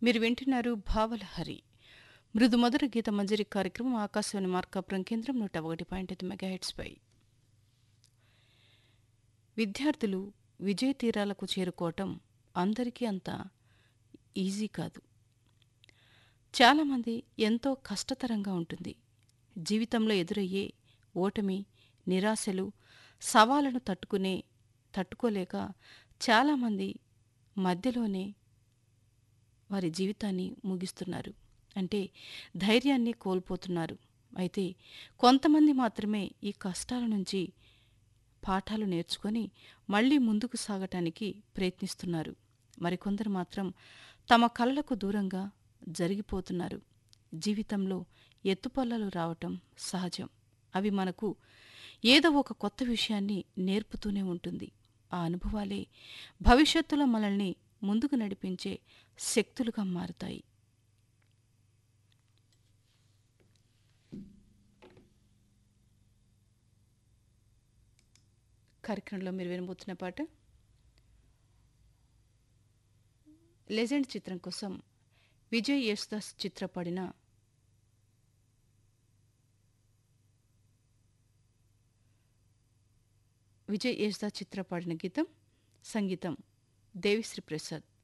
మీరు వింటున్నారు భావలహరి మృదు మధుర గీత మంజరి కార్యక్రమం ఆకాశవాణి మార్కాపురం కేంద్రం నూట ఒకటి పాయింట్ ఐదు మెగాహెట్స్పై విద్యార్థులు విజయ తీరాలకు చేరుకోవటం అందరికీ అంత ఈజీ కాదు చాలామంది ఎంతో కష్టతరంగా ఉంటుంది జీవితంలో ఎదురయ్యే ఓటమి నిరాశలు సవాళ్లను తట్టుకునే తట్టుకోలేక చాలామంది మధ్యలోనే వారి జీవితాన్ని ముగిస్తున్నారు అంటే ధైర్యాన్ని కోల్పోతున్నారు అయితే కొంతమంది మాత్రమే ఈ కష్టాల నుంచి పాఠాలు నేర్చుకొని మళ్ళీ ముందుకు సాగటానికి ప్రయత్నిస్తున్నారు మరికొందరు మాత్రం తమ కలలకు దూరంగా జరిగిపోతున్నారు జీవితంలో ఎత్తుపల్లలు రావటం సహజం అవి మనకు ఏదో ఒక కొత్త విషయాన్ని నేర్పుతూనే ఉంటుంది ఆ అనుభవాలే భవిష్యత్తులో మనల్ని ముందుకు నడిపించే శక్తులుగా మారుతాయి కార్యక్రమంలో మీరు వినబోతున్న పాట లెజెండ్ చిత్రం కోసం విజయ్ యేసుదాస్ చిత్రపడిన విజయ్ యేసుదాస్ చిత్రపడిన గీతం సంగీతం దేవిశ్రీ ప్రసాద్